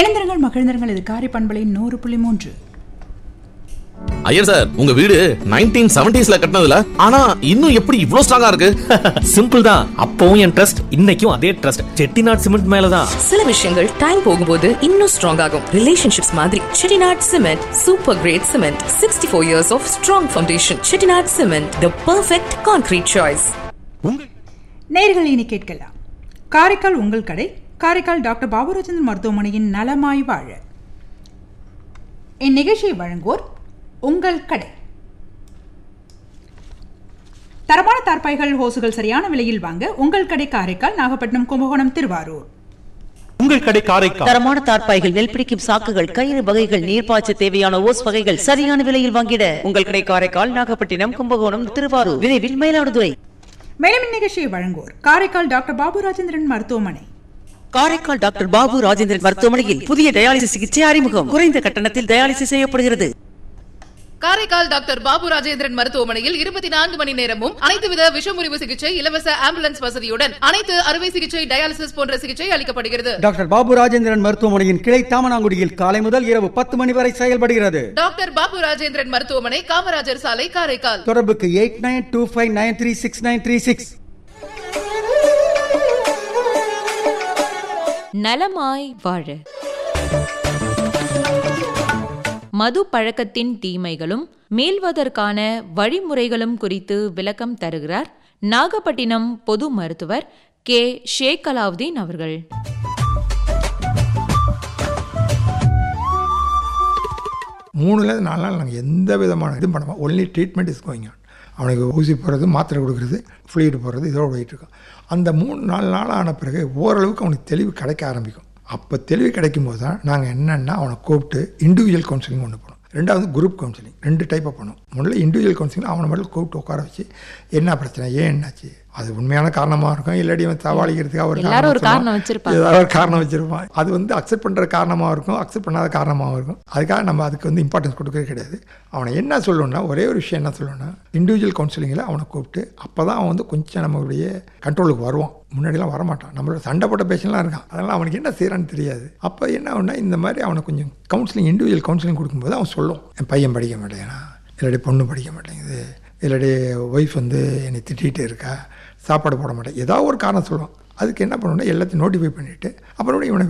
இணைந்திருங்கள் மகிழ்ந்திருங்கள் இது காரி பண்பலையின் நூறு புள்ளி மூன்று ஐயர் சார் உங்க வீடு நைன்டீன் செவன்டிஸ்ல கட்டினதுல ஆனா இன்னும் எப்படி இவ்ளோ ஸ்ட்ராங்கா இருக்கு சிம்பிள் தான் அப்பவும் என் ட்ரஸ்ட் இன்னைக்கும் அதே ட்ரஸ்ட் செட்டிநாட் சிமெண்ட் மேலதான் சில விஷயங்கள் டைம் போகும்போது இன்னும் ஸ்ட்ராங் ஆகும் ரிலேஷன்ஷிப்ஸ் மாதிரி Chettinad cement super great cement sixty four years of strong foundation Chettinad cement the perfect concrete choice நேர்கள் இனி கேட்கலாம் காரைக்கால் உங்கள் கடை காரைக்கால் டாக்டர் பாபுராஜேந்திரன் மருத்துவமனையின் நலமாய் வாழ இந்நிகழ்ச்சியை வழங்குவோர் உங்கள் கடை தரமான தார்பாய்கள் ஹோசுகள் சரியான விலையில் வாங்க உங்கள் கடை காரைக்கால் நாகப்பட்டினம் கும்பகோணம் திருவாரூர் உங்கள் கடை காரைக்கால் தரமான தார்ப்பாய்கள் நெல் பிடிக்கும் சாக்குகள் கயிறு வகைகள் நீர்ப்பாய்ச்ச தேவையான ஓஸ் வகைகள் சரியான விலையில் வாங்கிட உங்கள் கடை காரைக்கால் நாகப்பட்டினம் கும்பகோணம் திருவாரூர் விரைவில் மயிலாடுதுறை மேலும் இந்நிகழ்ச்சியை வழங்குவோர் காரைக்கால் டாக்டர் பாபுராஜேந்திரன் மருத்துவமனை காரைக்கால் டாக்டர் பாபு ராஜேந்திரன் மருத்துவமனையில் புதிய டயாலிசிஸ் சிகிச்சை அறிமுகம் குறைந்த கட்டணத்தில் டயாலிசிஸ் செய்யப்படுகிறது காரைக்கால் டாக்டர் பாபு ராஜேந்திரன் மருத்துவமனையில் இருபத்தி நான்கு மணி நேரமும் அனைத்து வித விஷமுறிவு சிகிச்சை இலவச ஆம்புலன்ஸ் வசதியுடன் அனைத்து அறுவை சிகிச்சை டயாலிசிஸ் போன்ற சிகிச்சை அளிக்கப்படுகிறது டாக்டர் பாபு ராஜேந்திரன் மருத்துவமனையின் கிளை தாமனாங்குடியில் காலை முதல் இரவு பத்து மணி வரை செயல்படுகிறது டாக்டர் பாபு ராஜேந்திரன் மருத்துவமனை காமராஜர் சாலை காரைக்கால் தொடர்புக்கு eight nine two five nine three six nine three six நலமாய் வாழ மது பழக்கத்தின் தீமைகளும் மீள்வதற்கான வழிமுறைகளும் குறித்து விளக்கம் தருகிறார் நாகப்பட்டினம் பொது மருத்துவர் கே ஷேக் அலாவுதீன் அவர்கள் மூணுலேருந்து நாலு நாள் நாங்கள் எந்த விதமான இதுவும் பண்ண only treatment is going on அவனுக்கு ஊசி போடுறது மாத்திரை கொடுக்குறது ஃப்ளூயிட் போடுறது இதோட போயிட்டு இருக்கோம் அந்த மூணு நாலு நாள் ஆன பிறகு ஓரளவுக்கு அவனுக்கு தெளிவு கிடைக்க ஆரம்பிக்கும் அப்போ தெளிவு கிடைக்கும் போது தான் நாங்கள் என்னென்னா அவனை கூப்பிட்டு இண்டிவிஜுவல் கவுன்சிலிங் ஒன்று பண்ணுவோம் ரெண்டாவது குரூப் கவுன்சிலிங் ரெண்டு டைப்பாக பண்ணுவோம் முதல்ல இண்டிவிஜுவல் கவுன்சிலிங் அவனை மட்டும் கூப்பிட்டு உட்கார வச்சு என்ன பிரச்சனை ஏன் என்னாச்சு அது உண்மையான காரணமாக இருக்கும் இல்லாட்டி அவன் தவாளிக்கிறதுக்கு அவர் எல்லாரும் ஒரு காரணம் வச்சிருப்பாங்க. ஏதாவது ஒரு காரணம் வச்சிருப்பான் அது வந்து அக்செப்ட் பண்ணுற காரணமாக இருக்கும் அக்செப்ட் பண்ணாத காரணமாகவும் இருக்கும் அதுக்காக நம்ம அதுக்கு வந்து இம்பார்ட்டன்ஸ் கொடுக்கறது கிடையாது அவனை என்ன சொல்லணும்னா ஒரே ஒரு விஷயம் என்ன சொல்லணும்னா இண்டிவிஜுவல் கவுன்சிலிங்கில் அவனை கூப்பிட்டு அப்போ தான் அவன் வந்து கொஞ்சம் நம்மளுடைய கண்ட்ரோலுக்கு வருவான் முன்னாடிலாம் வரமாட்டான் நம்மளோட சண்டை போட்ட பேஷன்லாம் இருக்கான் அதனால் அவனுக்கு என்ன செய்கிறான்னு தெரியாது அப்போ என்ன ஆகுனா இந்த மாதிரி அவனை கொஞ்சம் கவுன்சிலிங் இண்டிவிஜுவல் கவுன்சிலிங் கொடுக்கும்போது அவன் சொல்லுவான் என் பையன் படிக்க மாட்டேங்கிறான் இல்லாட்டி பொண்ணு படிக்க மாட்டேங்குது இல்லாட்டி ஒய்ஃப் வந்து என்னை திட்டிகிட்டு இருக்கா சாப்பாடு போட மாட்டேன் ஏதாவது ஒரு காரணம் சொல்லுவான் அதுக்கு என்ன பண்ணணும்னா எல்லாத்தையும் நோட்டிஃபை பண்ணிவிட்டு அப்புறம் இவனை